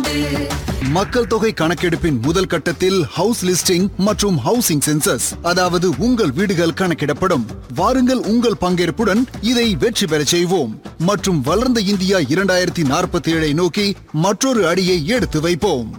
மக்கள் தொகை கணக்கெடுப்பின் முதல் கட்டத்தில் ஹவுஸ் லிஸ்டிங் மற்றும் ஹவுசிங் சென்சஸ் அதாவது உங்கள் வீடுகள் கணக்கிடப்படும் வாருங்கள் உங்கள் பங்கேற்புடன் இதை வெற்றி பெறச் செய்வோம் மற்றும் வளர்ந்த இந்தியா இரண்டாயிரத்தி நாற்பத்தி ஏழை நோக்கி மற்றொரு அடியை எடுத்து வைப்போம்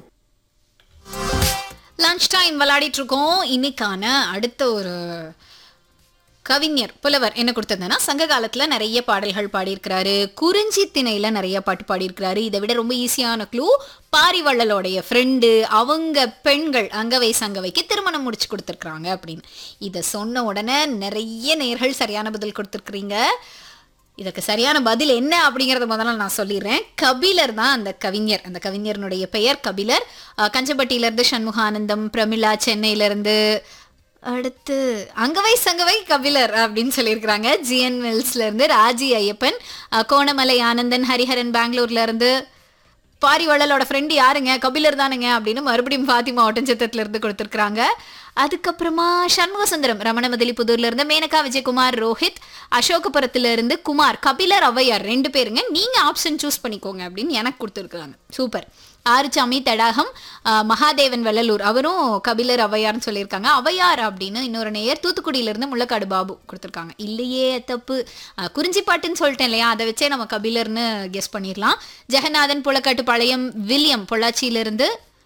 லஞ்ச் டைம் விளையாடிட்டு இருக்கோம் இன்னைக்கான அடுத்த ஒரு கவிஞர் புலவர் என்ன கொடுத்ததுன்னா சங்க காலத்துல நிறைய பாடல்கள் பாடியிருக்கிறாரு குறிஞ்சி திணையில நிறைய பாட்டு பாடியிருக்கிறாரு இதை விட ரொம்ப ஈஸியான க்ளூ பாரிவள்ளலோடைய ஃப்ரெண்டு அவங்க பெண்கள் அங்கவை சங்கவைக்கு திருமணம் முடிச்சு கொடுத்துருக்குறாங்க அப்படின்னு இதை சொன்ன உடனே நிறைய நேர்கள் சரியான பதில் கொடுத்துருக்குறீங்க இதுக்கு சரியான பதில் என்ன அப்படிங்கறத முதல்ல நான் சொல்லிடுறேன் கபிலர் தான் அந்த கவிஞர் அந்த கவிஞரனுடைய பெயர் கபிலர் அஹ், கஞ்சப்பட்டியில இருந்து சண்முகானந்தம் பிரமிளா சென்னையில இருந்து அடுத்து அங்கவை சங்கவை கபிலர் அப்படின்னு சொல்லியிருக்கிறாங்க ஜிஎன் மில்ஸ்ல இருந்து ராஜி ஐயப்பன் அஹ், கோணமலை ஆனந்தன் ஹரிஹரன் பெங்களூர்ல இருந்து பாரிவள்ளலோட ஃப்ரெண்டு யாருங்க கபிலர் தானுங்க அப்படின்னு மறுபடியும் ஃபாத்திமா ஒட்டஞ்சத்திரத்துல இருந்து கொடுத்துருக்காங்க அதுக்கப்புறமா சண்முக சுந்தரம் ரமணமதிலிபுதூர்ல இருந்து மேனகா விஜயகுமார் ரோஹித் அசோகபுரத்துல இருந்து குமார் கபிலர் ஔவையார் ரெண்டு பேருங்க நீங்க ஆப்ஷன் சூஸ் பண்ணிக்கோங்க அப்படின்னு எனக்கு கொடுத்துருக்காங்க சூப்பர் ஆறுசாமி தடாகம் ஆஹ், மகாதேவன் வெள்ளலூர் அவரும் கபிலர் ஔவையார்னு சொல்லியிருக்காங்க ஔவையார் அப்படின்னு இன்னொரு நேயர் தூத்துக்குடியில இருந்து முள்ளக்காடு பாபு கொடுத்துருக்காங்க இல்லையே தப்பு ஆஹ், குறிஞ்சி பாட்டுன்னு சொல்லிட்டேன் இல்லையா அதை வச்சே நம்ம கபிலர்னு கெஸ் பண்ணிடலாம் ஜெகநாதன் புலக்காட்டு பாளையம் வில்லியம் பொள்ளாச்சியிலிருந்து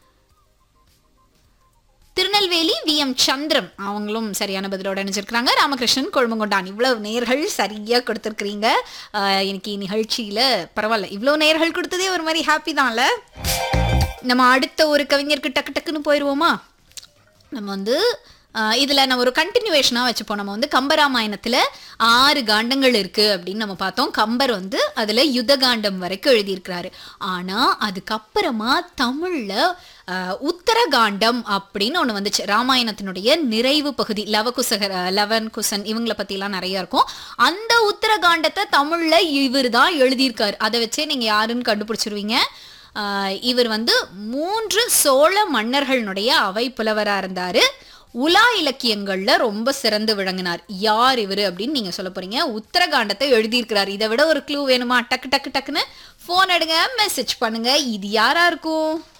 திருநெல்வேலி வி எம் சந்திரம் அவங்களும் சரியான பதிலோட இணைஞ்சிருக்கிறாங்க ராமகிருஷ்ணன் கொழுமங்கொண்டான் இவ்வளவு நேர்கள் சரியா கொடுத்துருக்கிறீங்க ஆஹ், இன்னைக்கு நிகழ்ச்சியில பரவாயில்ல இவ்வளவு நேர்கள் கொடுத்ததே ஒரு மாதிரி ஹாப்பி தான்ல நம்ம அடுத்த ஒரு கவிஞருக்கு டக்கு டக்குன்னு போயிடுவோமா நம்ம வந்து ஆஹ், இதுல நம்ம ஒரு கண்டினியூவேஷனா வச்சுப்போம் நம்ம வந்து கம்பராமாயணத்துல ஆறு காண்டங்கள் இருக்கு அப்படின்னு நம்ம பார்த்தோம் கம்பர் வந்து அதுல யுத்த காண்டம் வரைக்கும் எழுதியிருக்கிறாரு ஆனா அதுக்கப்புறமா தமிழ்ல ஆஹ், உத்தரகாண்டம் அப்படின்னு ஒண்ணு வந்துச்சு ராமாயணத்தினுடைய நிறைவு பகுதி லவகுசகர் ஆஹ், லவன் குசன் இவங்கள பத்திலாம் நிறைய இருக்கும் அந்த உத்தரகாண்டத்தை தமிழ்ல இவர் தான் எழுதியிருக்காரு அதை வச்சே நீங்க யாருன்னு கண்டுபிடிச்சிருவீங்க ஆஹ் இவர் வந்து மூன்று சோழ மன்னர்களுடைய அவை புலவரா இருந்தாரு உலா இலக்கியங்கள்ல ரொம்ப சிறந்து விளங்கினார் யார் இவர் அப்படின்னு நீங்க சொல்ல போறீங்க உத்தரகாண்டத்தை எழுதியிருக்கிறார் இதை விட ஒரு க்ளூ வேணுமா டக்கு டக்கு டக்குன்னு ஃபோன் எடுங்க மெசேஜ் பண்ணுங்க இது யாரா இருக்கும்